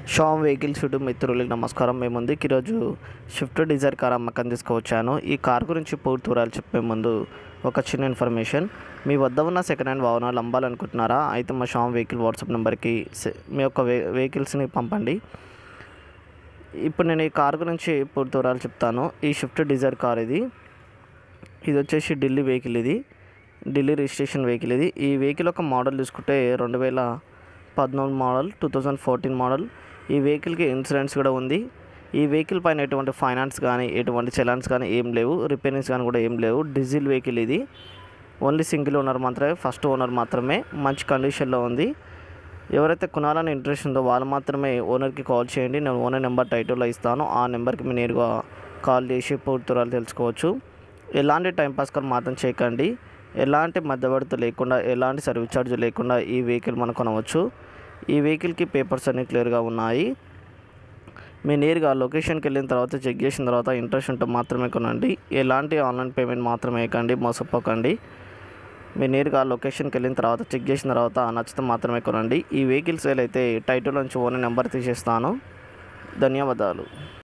Sam vehicles YouTube మిత్రులకి నమస్కారం మేము ముందుకు ఈరోజు షిఫ్ట్ డిజైర్ కార్ అమ్మకం తీసుకువచ్చాను ఈ కార్ గురించి పూర్తి వివరాలు చెప్పే ముందు ఒక చిన్న ఇన్ఫర్మేషన్ మీ వద్ద ఉన్న సెకండ్ హ్యాండ్ వాహనాలు అమ్మాలనుకుంటున్నారా అయితే మా షామ్ వెహికల్ వాట్సాప్ నెంబర్కి సె- మీ యొక్క వె వెహికల్స్ని పంపండి ఇప్పుడు నేను ఈ కార్ గురించి పూర్తి వివరాలు చెప్తాను ఈ షిఫ్ట్ డిజైర్ కార్ ఇది ఇది వచ్చేసి ఢిల్లీ వెహికల్ ఇది ఢిల్లీ రిజిస్ట్రేషన్ వెహికల్ ఇది ఈ వెహికల్ యొక్క మోడల్ చూసుకుంటే రెండు వేల పద్నాలుగు model two thousand fourteen model ఈ వెహికల్కి ఇన్సూరెన్స్ కూడా ఉంది ఈ వెహికల్ పైన ఎటువంటి ఫైనాన్స్ కానీ ఎటువంటి చలాన్స్ కానీ ఏం లేవు రిపేరింగ్స్ కానీ కూడా ఏం లేవు డీజిల్ వెహికల్ ఇది ఓన్లీ సింగిల్ ఓనర్ మాత్రమే ఫస్ట్ ఓనర్ మాత్రమే మంచి కండిషన్లో ఉంది ఎవరైతే కొనాలని ఇంట్రెస్ట్ ఉందో వాళ్ళు మాత్రమే ఓనర్కి కాల్ చేయండి నేను ఓనర్ నెంబర్ టైటిల్లో ఇస్తాను ఆ నెంబర్కి మీరు నేరుగా కాల్ చేసి పూర్తి వివరాలు తెలుసుకోవచ్చు ఎలాంటి టైంపాస్ కాల్ మాత్రం చేయకండి ఎలాంటి మధ్యవర్తి లేకుండా ఎలాంటి సర్వీస్ ఛార్జ్ లేకుండా ఈ వెహికల్ మనం కొనవచ్చు ఈ వెహికల్కి పేపర్స్ అన్నీ క్లియర్గా ఉన్నాయి మీరు నేరుగా లొకేషన్కి వెళ్ళిన తర్వాత చెక్ చేసిన తర్వాత ఇంట్రెస్ట్ ఉంటే మాత్రమే కొనండి ఎలాంటి ఆన్లైన్ పేమెంట్ మాత్రమే వేయకండి మోసపోకండి మీరు నేరుగా లొకేషన్కి వెళ్ళిన తర్వాత చెక్ చేసిన తర్వాత నచ్చితే మాత్రమే కొనండి ఈ వెహికల్ సేల్ అయితే టైటిల్ నుంచి ఓన్ నెంబర్ తీసేస్తాను ధన్యవాదాలు